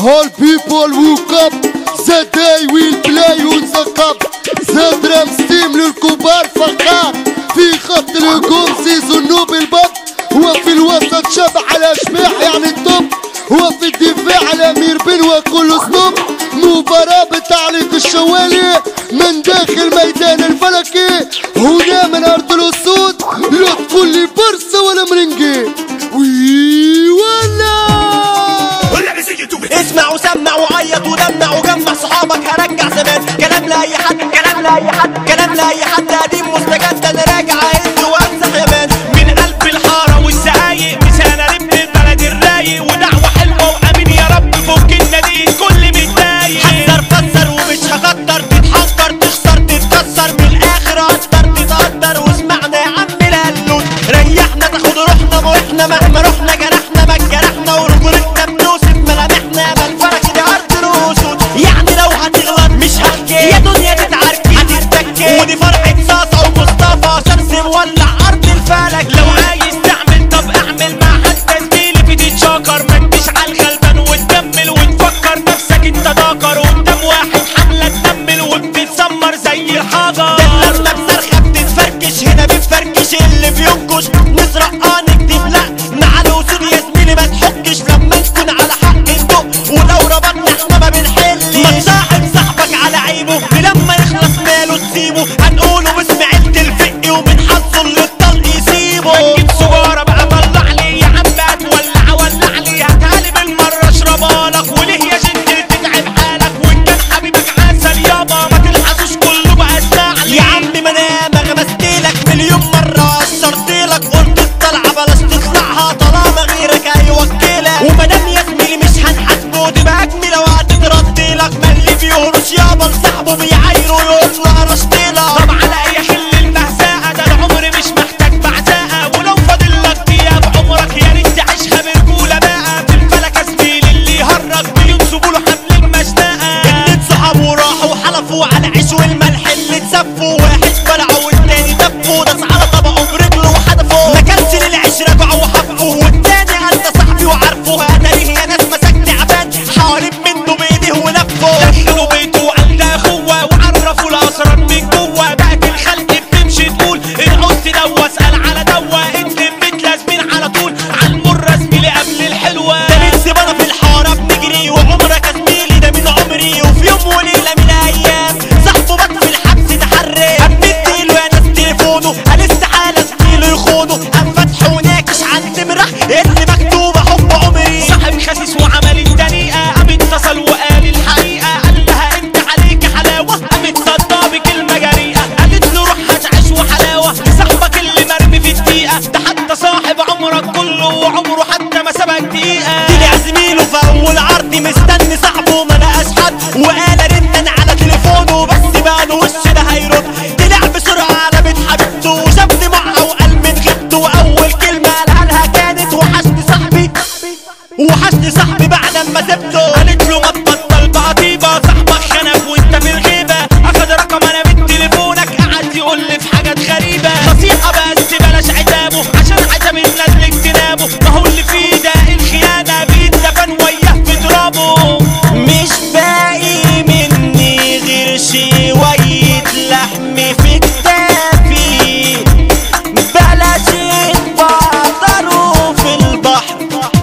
All people woke up The day will play on the cup The drum steam للكبار فخار في خط الهجوم زيزو النوب البط وفي الوسط شاب على شماح يعني الطب وفي الدفاع على امير بن وكل ستوب مباراة بتعليق الشوالي من داخل ميدان الفلكي هنا من ارض الاسود لا تقول لي برصة ولا مرنجي وي ولا اسمع وسمع وعيط ودمع وجمع صحابك هرجع زمان كلام لاي حد كلام لاي حد كلام لاي حد قديم مستجد انا راجع هند وامسح يمان من قلب الحارة والسقايق مسانة لب البلد الرايق ودعوة حلوة وأمين يا رب فكنا دي كل متضايق حذر فسر ومش هقدر تتحذر تخسر تتكسر من الاخر اقدر تتقدر واسمعنا يا عم الهلوت ريحنا تاخد روحنا ما احنا مهما رحنا جرحنا ما جرحنا ورجولتنا بنوصف ملامحنا ما الفرق دي ارض الاسود يعني لو هتغلط مش هحكي يا دنيا تتعاركي هتتكي ودي فرحة صاصة ومصطفى شمس مولع ارض الفلك لو عايز تعمل طب اعمل مع حد زميلي بتتشاكر ما تجيش على الغلبان وتكمل وتفكر نفسك انت ذكر قدام واحد حملة تنمل وبتتسمر زي الحجر ده لما بصرخة بتتفركش هنا بتفركش اللي بينكش نسرق اه نكتب لا مع الوصول يا زميلي ما تحكش لما تكون على حق الدق ولو ربطنا احنا ما بنحلش ما تصاحب صاحبك على عيبه ولما يخلص ماله تسيبه هنقوله باسم عيلة الفقي ومن حظه اللي الطلق يسيبه جيب سجارة بقى طلع لي يا عم هتولع ولع لي هتهالي بالمرة اشربها لك وليه يا جد تتعب حالك وان كان حبيبك عسل يابا ما تلحسوش كله بقى اسمع لي يا عم ما انا ما غمستلك مليون مرة قصرتلك قلت الطلعة بلاش تطلعها طالما غيرك هيوكلك ومادام يا زميلي مش هنحاسبه دي بقى جميلة وهتتردلك ما اللي بيهرش يابا لصاحبه بيعايره يقول له هرشتلك طب على اي حل المهزقة ده العمر مش محتاج بعزقة ولو فاضل لك دقيقة في عمرك يا ريت تعيشها برجولة بقى في الفلك يا زميلي اللي يهرج بينصبوا له حبل المشنقة اتنين صحابه راحوا وحلفوا على عيش والملح اللي اتسفوا واحد بلعوا والتاني دفوا داس على طبقه برجله وحدفوا ما كانش للعيش رجعوا وحفوا والتاني قال ده صاحبي وعارفه انا ليه يا ناس مسكت عبان حوالين منه بايديه ولفوا دخلوا بيته وقال ده اخوه وعرفوا الاسرار من جوه بقت الخلق بتمشي تقول ان عوزت دوا اسال على دوا انت بيت لازمين على طول عالمرة زميلي قبل الحلوة ده من سيبانا في الحارة بنجري وعمرك يا زميلي ده من عمري وفي يوم وليلة من الايام صاحبه بات في الحبس تحرك قام مديله يا ناس تليفونه قال استحالة زميله يخونه قام فاتحه وناكش على النمرة اللي مكتوبة حب عمري صاحب خسيس وعمل الدنيئة قام اتصل وقال الحقيقة قال لها انت عليك حلاوة قامت صدى بكلمة جريئة قالت له روح هتعيش وحلاوة صاحبك اللي مرمي في الدقيقة ده حتى صاحب عمرك كله وعمره حتى ما سبق دقيقة طلع زميله في اول عرض مستني صاحبه ما لقاش حد وقال رن على تليفونه بس بقى له وش ده هيرد طلع بسرعه على بيت حبيبته وشاف دموعها وقال من غيبته واول كلمه قالها لها كانت وحشني صاحبي وحشني صاحبي بعد ما سبته قالت له ما تبطل بقى طيبة صاحبك خنف وانت في الغيبة اخد رقم انا من تليفونك قعد يقول لي في حاجات غريبة نصيحة بس بلاش عتابه عشان عتاب الناس لاجتنابه ما هو اللي فيه ده الخيانة بيتدفن وياه في ترابه مش باقي مني غير شوية لحم في كتافي بلاش تبطلوا في البحر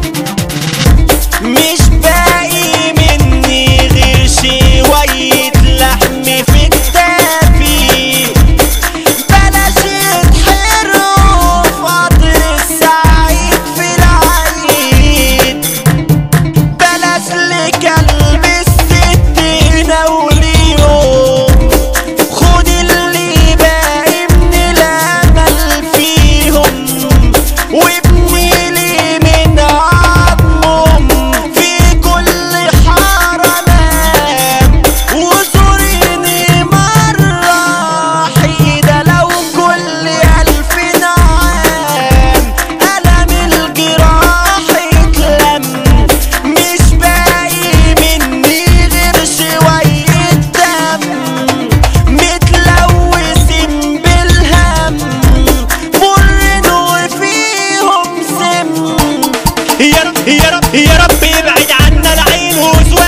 مش باقي مني غير شوية لحم في كتافي بلاش تحروا في قدر السعيد في العيد بلاش لكلب الستين واليوم خد اللي باقي من الامل فيهم وابني لي من عظمهم في كل حارة نام وزوريني مرة حيدة لو كل ألف عام ألم الجراح يتلم مش باقي مني غير شوية دم متلوثين بالهم مرن وفيهم سم يا رب يا رب يا رب يبعد عنا العين وسوء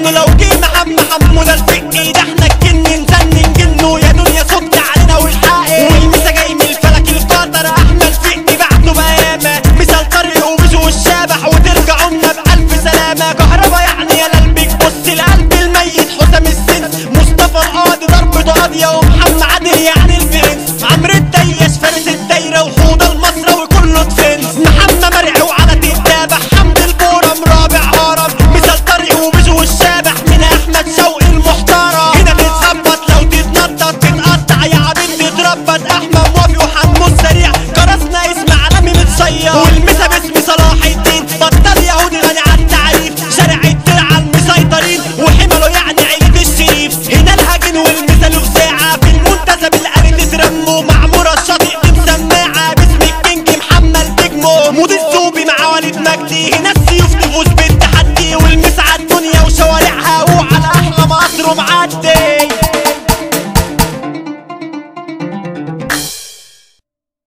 منه لو جه محمد حمود الفقي ده احنا الجن نزن نجنه يا دنيا صبت علينا والحقي والمسا جاي من الفلك القطر احمد فقي بعته بقامه مثال طريق وبيجو والشبح وترجعوا لنا بألف سلامه كهربا يعني يا قلبك بص القلب الميت حسام السن مصطفى القاضي ضربته قاضيه ومحمد عادل يعني الفرنس عمرو الدياش فارس الدايره وحوضه المصري وكله دفنس محمد مرعي وعلى تتابع حمد البورم رابع هرم مثال طريق وبيجو والشابح من احمد شوقي المحترم هنا تتظبط لو تتنطط تتقطع يا عبيد تتربط احمد موافي وحمو السريع كرسنا اسم عالمي متصير والمسا باسم صلاح الدين بطل يهودي غني عن التعريف شارع الدرع المسيطرين وحمله يعني عيلة الشريف هنا الهجن والمثل وساعة في المنتزه بالقرد ترموا معمورة الشاطئ دي مسماعة باسم الكينج محمد نجمو مود الزوبي مع والد مجدي هنا